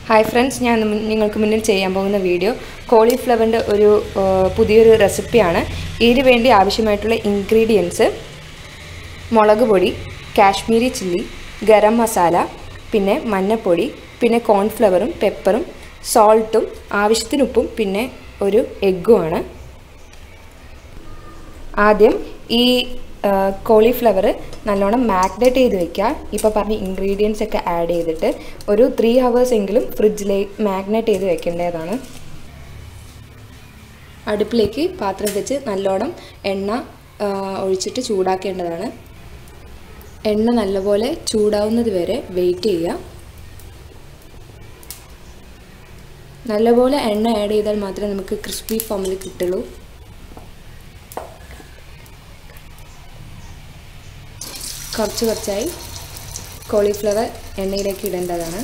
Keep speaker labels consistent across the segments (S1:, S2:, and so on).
S1: hi friends ഞാൻ ഇന്ന് നിങ്ങൾക്ക് മുന്നിൽ ചെയ്യാൻ പോകുന്ന വീഡിയോ കോളിഫ്ലവറിൻ്റെ ഒരു ആ, പുതിയൊരു റെസിപ്പിയാണ് ഇതിന് വേണ്ടി ആവശ്യമായിട്ടുള്ള ഇൻഗ്രീഡിയൻസ് മുളക് പൊടി കാശ്മീരി ചില്ലി ഗരം മസാല പിന്നെ മഞ്ഞൾപ്പൊടി പിന്നെ കോൺഫ്ലവറും പെപ്പറും സോൾട്ടും ആവശ്യത്തിന് ഉപ്പും പിന്നെ ഒരു എഗ്ഗുമാണ് ആദ്യം ഈ കോളിഫ്ലവർ നല്ലോണം മാഗ്നേറ്റ് ചെയ്ത് വെക്കുക ഇപ്പോൾ പറഞ്ഞ ഇൻഗ്രീഡിയൻസ് ഒക്കെ ആഡ് ചെയ്തിട്ട് ഒരു ത്രീ ഹവേഴ്സ് എങ്കിലും ഫ്രിഡ്ജിലെ മാഗ്നേറ്റ് ചെയ്ത് വെക്കേണ്ടതാണ് അടുപ്പിലേക്ക് പാത്രം വെച്ച് നല്ലോണം എണ്ണ ആ, ഒഴിച്ചിട്ട് ചൂടാക്കേണ്ടതാണ് എണ്ണ നല്ലപോലെ ചൂടാവുന്നത് വരെ വെയിറ്റ് ചെയ്യുക നല്ലപോലെ എണ്ണ ആഡ് ചെയ്താൽ മാത്രമേ നമുക്ക് ക്രിസ്പി ഫോമിൽ കിട്ടുള്ളൂ കുറച്ച് കുറച്ചായി കോളിഫ്ലവർ എണ്ണയിലേക്ക് ഇടേണ്ടതാണ്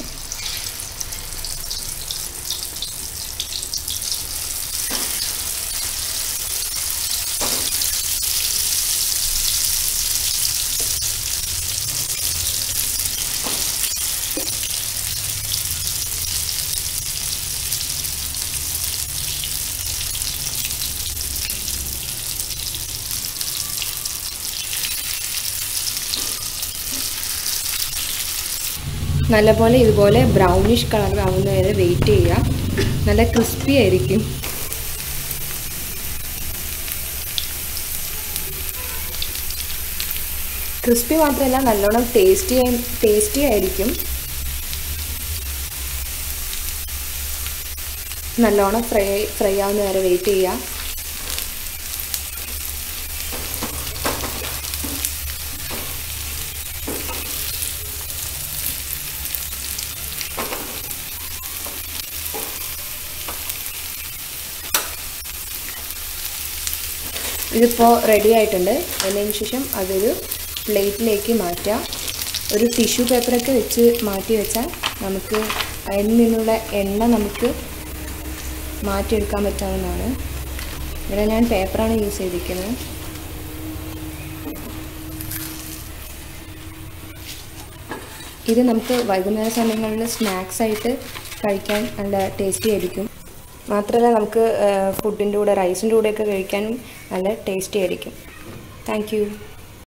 S1: നല്ലപോലെ ഇതുപോലെ ബ്രൗണിഷ് കളർ ആവുന്ന വരെ വെയിറ്റ് ചെയ്യുക നല്ല ക്രിസ്പി ആയിരിക്കും ക്രിസ്പി മാത്രമല്ല നല്ലോണം ടേസ്റ്റി ടേസ്റ്റി ആയിരിക്കും നല്ലോണം ഫ്രൈ ഫ്രൈ ആവുന്ന വരെ വെയിറ്റ് ചെയ്യുക ഇതിപ്പോൾ റെഡി ആയിട്ടുണ്ട് അതിന് ശേഷം അതൊരു പ്ലേറ്റിലേക്ക് മാറ്റാം ഒരു ടിഷ്യൂ പേപ്പറൊക്കെ വെച്ച് മാറ്റി വെച്ചാൽ നമുക്ക് അതിൽ നിന്നുള്ള എണ്ണ നമുക്ക് മാറ്റിയെടുക്കാൻ പറ്റാവുന്നതാണ് ഇവിടെ ഞാൻ പേപ്പറാണ് യൂസ് ചെയ്തിരിക്കുന്നത് ഇത് നമുക്ക് വൈകുന്നേര സമയങ്ങളിൽ സ്നാക്സ് ആയിട്ട് കഴിക്കാൻ നല്ല ടേസ്റ്റി ആയിരിക്കും മാത്രമല്ല നമുക്ക് ഫുഡിൻ്റെ കൂടെ റൈസിൻ്റെ കൂടെയൊക്കെ കഴിക്കാനും നല്ല ടേസ്റ്റി ആയിരിക്കും താങ്ക് യു